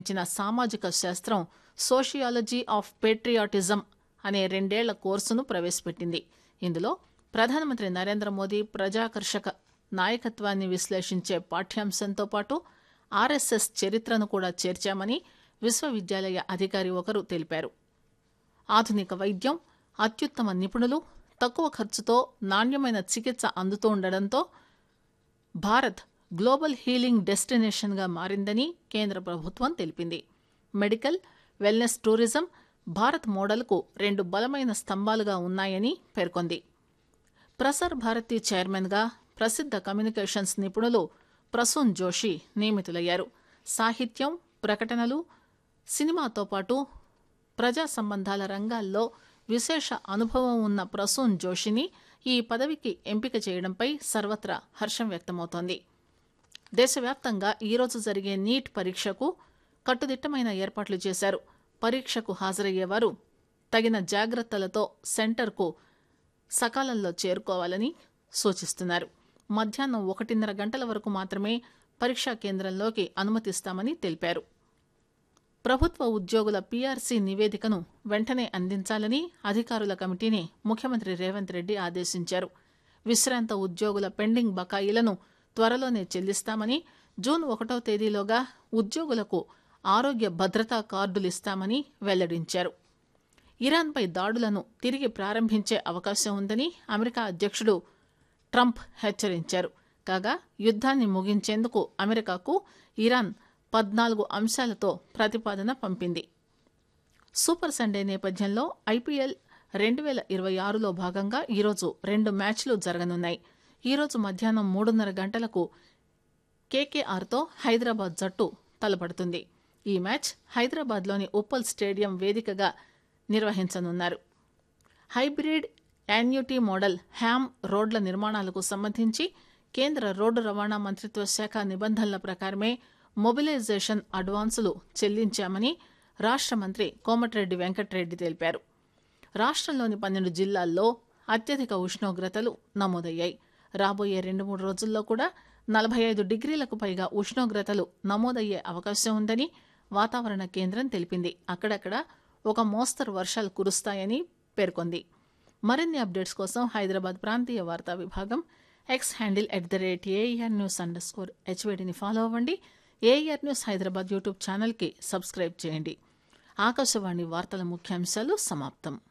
ఇచ్చిన సామాజిక శాస్త్రం సోషియాలజీ ఆఫ్ పేట్రియాటిజం అనే రెండేళ్ల కోర్సును ప్రవేశపెట్టింది ఇందులో ప్రధానమంత్రి నరేంద్ర మోదీ ప్రజాకర్షక నాయకత్వాన్ని విశ్లేషించే పాఠ్యాంశంతో పాటు ఆర్ఎస్ఎస్ చరిత్రను కూడా చేర్చామని విశ్వవిద్యాలయ అధికారి ఒకరు తెలిపారు ఆధునిక వైద్యం అత్యుత్తమ నిపుణులు తక్కువ ఖర్చుతో నాణ్యమైన చికిత్స అందుతూ ఉండడంతో భారత్ గ్లోబల్ హీలింగ్ డెస్టినేషన్గా మారిందని కేంద్ర ప్రభుత్వం తెలిపింది మెడికల్ వెల్నెస్ టూరిజం భారత్ మోడల్కు రెండు బలమైన స్తంభాలుగా ఉన్నాయని పేర్కొంది ప్రసార్ భారతి చైర్మన్గా ప్రసిద్ధ కమ్యూనికేషన్స్ నిపుణులు ప్రసూన్ జోషి నియమితులయ్యారు సాహిత్యం ప్రకటనలు సినిమాతో పాటు ప్రజా సంబంధాల రంగాల్లో విశేష అనుభవం ఉన్న ప్రసూన్ జోషిని ఈ పదవికి ఎంపిక చేయడంపై సర్వత్రా హర్షం వ్యక్తమవుతోంది దేశవ్యాప్తంగా ఈరోజు జరిగే నీట్ పరీక్షకు కట్టుదిట్టమైన ఏర్పాట్లు చేశారు పరీక్షకు హాజరయ్యేవారు తగిన జాగ్రత్తలతో సెంటర్కు సకాలంలో చేరుకోవాలని సూచిస్తున్నారు మధ్యాహ్నం ఒకటిన్నర గంటల వరకు మాత్రమే పరీక్షా కేంద్రంలోకి అనుమతిస్తామని తెలిపారు ప్రభుత్వ ఉద్యోగుల పీఆర్సీ నివేదికను వెంటనే అందించాలని అధికారుల కమిటీని ముఖ్యమంత్రి రేవంత్ రెడ్డి ఆదేశించారు విశ్రాంత ఉద్యోగుల పెండింగ్ బకాయిలను త్వరలోనే చెల్లిస్తామని జూన్ ఒకటో తేదీలోగా ఉద్యోగులకు ఆరోగ్య భద్రతా కార్డులు ఇస్తామని వెల్లడించారు ఇరాన్పై దాడులను తిరిగి ప్రారంభించే అవకాశం ఉందని అమెరికా అధ్యక్షుడు ట్రంప్ హెచ్చరించారు కాగా యుద్ధాన్ని ముగించేందుకు అమెరికాకు ఇరాన్ పద్నాలుగు అంశాలతో ప్రతిపాదన పంపింది సూపర్ సండే నేపథ్యంలో ఐపీఎల్ రెండు వేల ఇరవై ఆరులో భాగంగా ఈరోజు రెండు మ్యాచ్లు జరగనున్నాయి ఈరోజు మధ్యాహ్నం మూడున్నర గంటలకు కేకేఆర్తో హైదరాబాద్ జట్టు తలపడుతుంది ఈ మ్యాచ్ హైదరాబాద్లోని ఉప్పల్ స్టేడియం వేదికగా నిర్వహించనున్నారు హైబ్రిడ్ యాన్యుటీ మోడల్ హ్యామ్ రోడ్ల నిర్మాణాలకు సంబంధించి కేంద్ర రోడ్డు రవాణా మంత్రిత్వ శాఖ నిబంధనల ప్రకారమే మొబిలైజేషన్ అడ్వాన్సులు చెల్లించామని రాష్ట్ర మంత్రి కోమటిరెడ్డి వెంకటరెడ్డి తెలిపారు రాష్ట్రంలోని పన్నెండు జిల్లాల్లో అత్యధిక ఉష్ణోగ్రతలు నమోదయ్యాయి రాబోయే రెండు మూడు రోజుల్లో కూడా నలభై ఐదు డిగ్రీలకు పైగా ఉష్ణోగ్రతలు నమోదయ్యే అవకాశం ఉందని వాతావరణ కేంద్రం తెలిపింది అక్కడక్కడ ఒక మోస్తరు వర్షాలు కురుస్తాయని పేర్కొంది మరిన్ని అప్డేట్స్ కోసం హైదరాబాద్ ప్రాంతీయ వార్తా విభాగం X handle at the rate AIR news underscore స్కోర్ హెచ్వేడిని ఫాలో అవ్వండి ఏఆర్ న్యూస్ హైదరాబాద్ యూట్యూబ్ ఛానల్కి సబ్స్క్రైబ్ చేయండి ఆకాశవాణి వార్తల ముఖ్యాంశాలు సమాప్తం